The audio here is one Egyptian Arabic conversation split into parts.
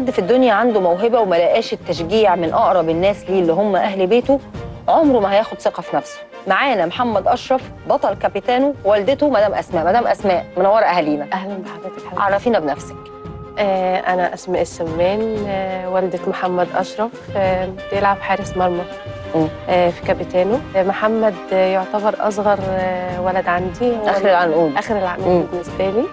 حد في الدنيا عنده موهبه وما لقاش التشجيع من اقرب الناس ليه اللي هم اهل بيته عمره ما هياخد ثقه في نفسه معانا محمد اشرف بطل كابيتانو والدته مدام اسماء مدام اسماء منوره اهالينا اهلا بحضرتك حضرتك عرفينا بنفسك آه انا اسماء السمان آه والده محمد اشرف آه بيلعب حارس مرمى مم. آه في كابيتانو آه محمد آه يعتبر اصغر آه ولد عندي هو اخر العنقود اخر مم. العنقود بالنسبه لي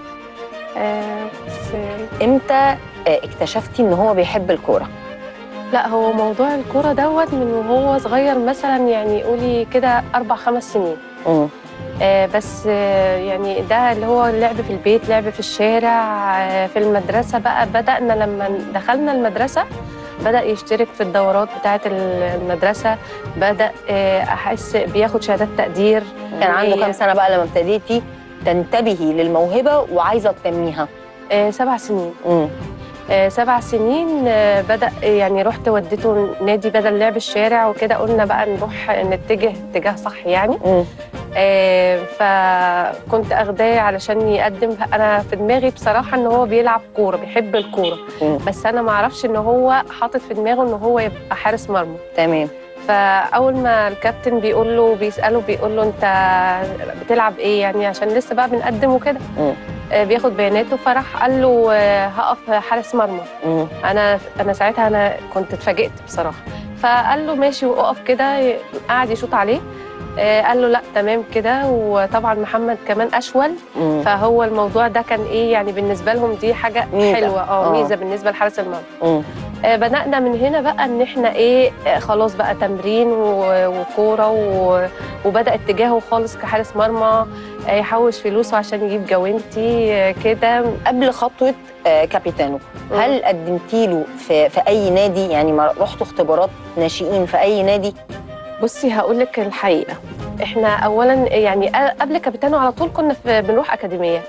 آه بس آه امتى آه، اكتشفتي ان هو بيحب الكوره لا هو موضوع الكوره دوت من وهو صغير مثلا يعني قولي كده اربع خمس سنين مم. آه، بس آه، يعني ده اللي هو اللعب في البيت لعب في الشارع آه، في المدرسة بقى بدأنا لما دخلنا المدرسة بدأ يشترك في الدورات بتاعة المدرسة بدأ آه، أحس بياخد شهادات تقدير كان عنده كام سنه بقى لما ابتديتي تنتبهي للموهبه وعايزه تنميها آه، سبع سنين مم. آه، سبع سنين آه، بدأ يعني رحت وديته نادي بدل لعب الشارع وكده قلنا بقى نروح نتجه اتجاه صح يعني مم. آه، فكنت اخداه علشان يقدم انا في دماغي بصراحه ان هو بيلعب كوره بيحب الكوره مم. بس انا ما اعرفش ان هو حاطط في دماغه ان هو يبقى حارس مرمى تمام فاول ما الكابتن بيقول له بيساله بيقول له انت بتلعب ايه يعني عشان لسه بقى بنقدم وكده مم. آه، بياخد بياناته فراح قال له آه، هقف حارس مرمى مم. انا انا ساعتها انا كنت اتفاجئت بصراحه فقال له ماشي وقف كده قعد يشوط عليه آه، قال له لا تمام كده وطبعا محمد كمان اشول مم. فهو الموضوع ده كان ايه يعني بالنسبه لهم دي حاجه ميزة. حلوه اه آه. ميزه بالنسبه لحارس المرمى مم. آه، بدانا من هنا بقى ان احنا ايه آه، خلاص بقى تمرين و- وكوره و- وبدا اتجاهه خالص كحارس مرمى آه، يحوش فلوسه عشان يجيب جوانتي آه، كده قبل خطوه آه، كابيتانو هل قدمتي له في في اي نادي يعني ما رحتوا اختبارات ناشئين في اي نادي بصي هقول لك الحقيقه احنا اولا يعني قبل كابيتانو على طول كنا في بنروح اكاديميه